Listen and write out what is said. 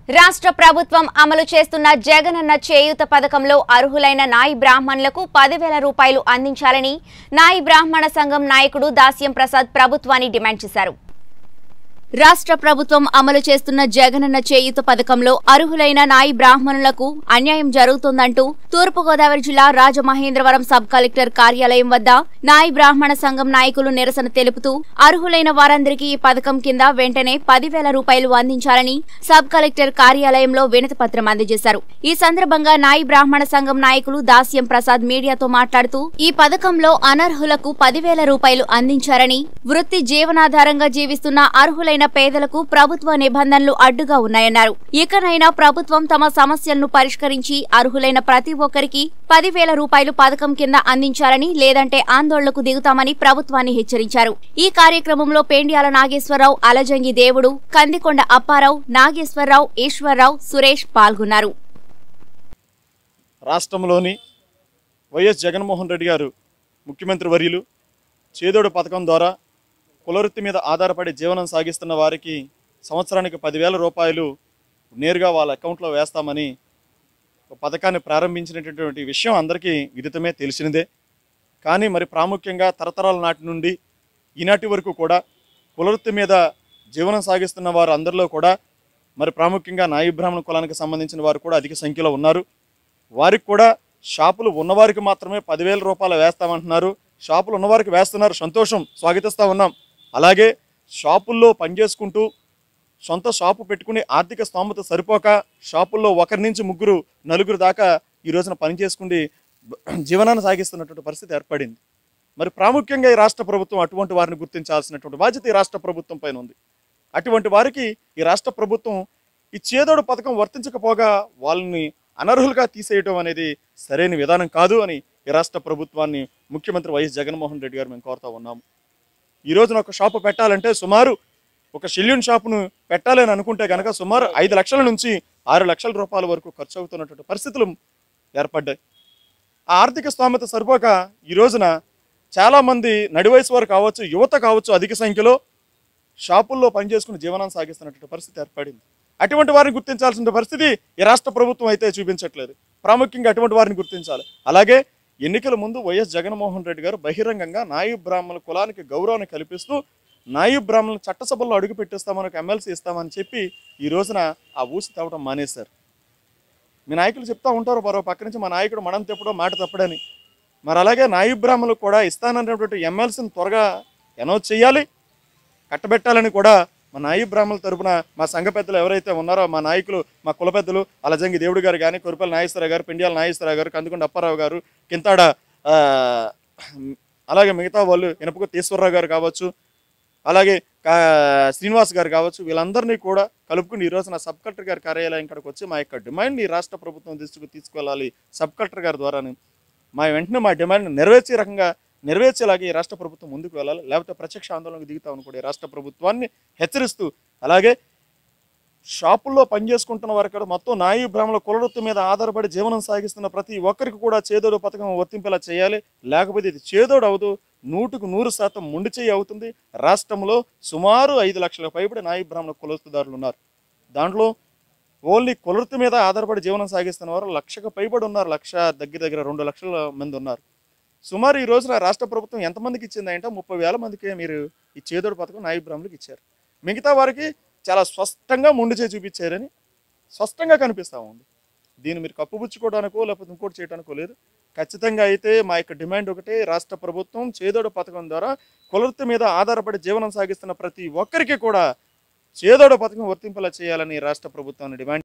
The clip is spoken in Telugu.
రాష్ట్ర ప్రభుత్వం అమలు చేస్తున్న జగనన్న చేయూత పథకంలో అర్హులైన నాయి బ్రాహ్మణులకు పదివేల రూపాయలు అందించాలని నాయి బ్రాహ్మణ సంఘం నాయకుడు దాస్యం ప్రసాద్ ప్రభుత్వాన్ని డిమాండ్ చేశారు రాష్ట్ర ప్రభుత్వం అమలు చేస్తున్న జగనన్న చేయూత పథకంలో అర్హులైన నాయి బ్రాహ్మణులకు అన్యాయం జరుగుతోందంటూ తూర్పుగోదావరి జిల్లా రాజమహేంద్రవరం సబ్ కలెక్టర్ కార్యాలయం వద్ద నాయి బ్రాహ్మణ సంఘం నాయకులు నిరసన తెలుపుతూ అర్హులైన వారందరికీ ఈ పథకం కింద వెంటనే పదివేల రూపాయలు అందించాలని సబ్ కలెక్టర్ కార్యాలయంలో వినతి పత్రం అందజేశారు ఈ సందర్భంగా నాయి బ్రాహ్మణ సంఘం నాయకులు దాస్యం ప్రసాద్ మీడియాతో మాట్లాడుతూ ఈ పథకంలో అనర్హులకు పదివేల రూపాయలు అందించారని వృత్తి జీవనాధారంగా జీవిస్తున్న అర్హులైన పేదలకు ప్రభుత్వ నిబంధనలు అడ్డుగా ఉన్నాయన్నారు ఇకనైనా ప్రభుత్వం తమ సమస్యలను పరిష్కరించి అర్హులైన ప్రతి ఒక్కరికి పదివేల రూపాయలు పథకం కింద అందించాలని లేదంటే ఆందోళనకు దిగుతామని ప్రభుత్వాన్ని హెచ్చరించారు ఈ కార్యక్రమంలో పేండ్యాల నాగేశ్వరరావు అలజంగి దేవుడు కందికొండ అప్పారావు నాగేశ్వరరావు ఈశ్వరరావు సురేష్ పాల్గొన్నారు రాష్ట్రంలోని వైఎస్ జగన్మోహన్ రెడ్డి గారు ముఖ్యమంత్రి వర్యులు చేదోడు పథకం ద్వారా కులవృత్తి మీద ఆధారపడి జీవనం సాగిస్తున్న వారికి సంవత్సరానికి పదివేల రూపాయలు నేరుగా వాళ్ళ అకౌంట్లో వేస్తామని ఒక పథకాన్ని ప్రారంభించినటువంటి విషయం అందరికీ విదితమే తెలిసినదే కానీ మరి ప్రాముఖ్యంగా తరతరాల నాటి నుండి ఈనాటి వరకు కూడా కులవృత్తి మీద జీవనం సాగిస్తున్న వారు అందరిలో కూడా మరి ప్రాముఖ్యంగా నాయి బ్రాహ్మణ కులానికి సంబంధించిన వారు కూడా అధిక సంఖ్యలో ఉన్నారు వారికి కూడా షాపులు ఉన్నవారికి మాత్రమే పదివేల రూపాయలు వేస్తామంటున్నారు షాపులు ఉన్నవారికి వేస్తున్నారు సంతోషం స్వాగతిస్తూ ఉన్నాం అలాగే షాపుల్లో పనిచేసుకుంటూ సొంత షాపు పెట్టుకుని ఆర్థిక స్తోమత సరిపోక షాపుల్లో ఒకరి నుంచి ముగ్గురు నలుగురు దాకా ఈ రోజున పని చేసుకుని జీవనాన్ని సాగిస్తున్నటువంటి పరిస్థితి ఏర్పడింది మరి ప్రాముఖ్యంగా ఈ రాష్ట్ర ప్రభుత్వం అటువంటి వారిని గుర్తించాల్సినటువంటి బాధ్యత ఈ రాష్ట్ర ప్రభుత్వం పైన ఉంది అటువంటి వారికి ఈ రాష్ట్ర ప్రభుత్వం ఈ చేదోడు పథకం వర్తించకపోగా వాళ్ళని అనర్హులుగా తీసేయడం అనేది సరైన విధానం కాదు అని ఈ రాష్ట్ర ప్రభుత్వాన్ని ముఖ్యమంత్రి వైఎస్ జగన్మోహన్ రెడ్డి గారు మేము కోరుతా ఉన్నాము ఈ రోజున ఒక షాపు పెట్టాలంటే సుమారు ఒక షెల్యూన్ షాపును పెట్టాలి అని అనుకుంటే కనుక సుమారు ఐదు లక్షల నుంచి ఆరు లక్షల రూపాయల వరకు ఖర్చు అవుతున్నటువంటి పరిస్థితులు ఏర్పడ్డాయి ఆ ఆర్థిక స్తోమత సరిపోక ఈ రోజున చాలామంది నడివయసు వారు కావచ్చు యువత కావచ్చు అధిక సంఖ్యలో షాపుల్లో పనిచేసుకుని జీవనాన్ని సాగిస్తున్నటువంటి పరిస్థితి ఏర్పడింది అటువంటి వారిని గుర్తించాల్సిన పరిస్థితి ఈ రాష్ట్ర ప్రభుత్వం అయితే చూపించట్లేదు ప్రాముఖ్యంగా అటువంటి వారిని గుర్తించాలి అలాగే ఎన్నికల ముందు వైఎస్ జగన్మోహన్ రెడ్డి గారు బహిరంగంగా నాయి బ్రాహ్మణ కులానికి గౌరవాన్ని కల్పిస్తూ నాయి బ్రాహ్మణులు చట్టసభల్లో అడుగు పెట్టిస్తామని ఒక ఎమ్మెల్సీ ఇస్తామని చెప్పి ఈ రోజున ఆ ఊసి తవ్వడం మానేశారు మీ నాయకులు చెప్తా ఉంటారు మరో పక్క నుంచి మా నాయకుడు మనం తెప్పడో మాట తప్పడని మరి అలాగే నాయి బ్రాహ్మణులకు కూడా ఇస్తానన్నటువంటి ఎమ్మెల్సీని త్వరగా అనౌన్స్ చేయాలి కట్టబెట్టాలని కూడా మా నాయి బ్రాహ్మణుల తరపున మా సంఘ పెద్దలు ఎవరైతే ఉన్నారో మా నాయకులు మా కుల పెద్దలు అలజంగి దేవుడు గారు కానీ కొరిపల్లి నాగేశ్వరరావు గారు పెండియాల నాగేశ్వరరావు గారు కందుకొండ అప్పారావు గారు కింతాడ ఆ, అలాగే మిగతా వాళ్ళు ఇనపకు ఈశ్వరరావు గారు కావచ్చు అలాగే కా- శ్రీనివాస్ గారు కావచ్చు వీళ్ళందరినీ కూడా కలుపుకుని ఈ రోజున సబ్ కలెక్టర్ గారి కార్యాలయం ఇక్కడికి వచ్చి మా యొక్క డిమాండ్ని రాష్ట్ర ప్రభుత్వం దృష్టికి తీసుకెళ్ళాలి సబ్ కలెక్టర్ గారి ద్వారానే మా వెంటనే మా డిమాండ్ నెరవేర్చే రకంగా నెరవేర్చేలాగా ఈ రాష్ట్ర ప్రభుత్వం ముందుకు వెళ్ళాలి లేకపోతే ప్రత్యక్ష ఆందోళనకు దిగుతామని కూడా ఈ రాష్ట్ర ప్రభుత్వాన్ని హెచ్చరిస్తూ అలాగే షాపుల్లో పనిచేసుకుంటున్న వారు కూడా మొత్తం నాయి బ్రాహ్మణుల కులవృత్తి మీద ఆధారపడి జీవనం సాగిస్తున్న ప్రతి ఒక్కరికి కూడా చేదోడు పథకం వర్తింపేలా చేయాలి లేకపోతే ఇది చేదోడు అవదు నూటుకు నూరు శాతం ముండి చేయి అవుతుంది రాష్ట్రంలో సుమారు ఐదు లక్షల పైబడి నాయి బ్రాహ్మణ కులస్తుదారులు ఉన్నారు దాంట్లో ఓన్లీ కులవృత్తి మీద ఆధారపడి జీవనం సాగిస్తున్న వారు లక్షకు పైబడి ఉన్నారు లక్ష దగ్గర దగ్గర రెండు లక్షల మంది ఉన్నారు సుమారు ఈ రోజున రాష్ట్ర ప్రభుత్వం ఎంతమందికి ఇచ్చింది అంటే ముప్పై వేల మందికి మీరు ఈ చేదోడు పథకం నాయి బ్రాహ్మణులకు ఇచ్చారు మిగతా వారికి చాలా స్పష్టంగా ముందు చేయి చూపించారని స్పష్టంగా కనిపిస్తూ ఉంది దీన్ని మీరు కప్పుపుచ్చుకోవడానికో లేకపోతే ఇంకోటి చేయడానికో లేదు ఖచ్చితంగా అయితే మా యొక్క డిమాండ్ ఒకటే రాష్ట్ర ప్రభుత్వం చేదోడు పథకం ద్వారా కులవృత్తి మీద ఆధారపడి జీవనం సాగిస్తున్న ప్రతి ఒక్కరికి కూడా చేదోడు పథకం వర్తింపేలా చేయాలని రాష్ట్ర ప్రభుత్వాన్ని డిమాండ్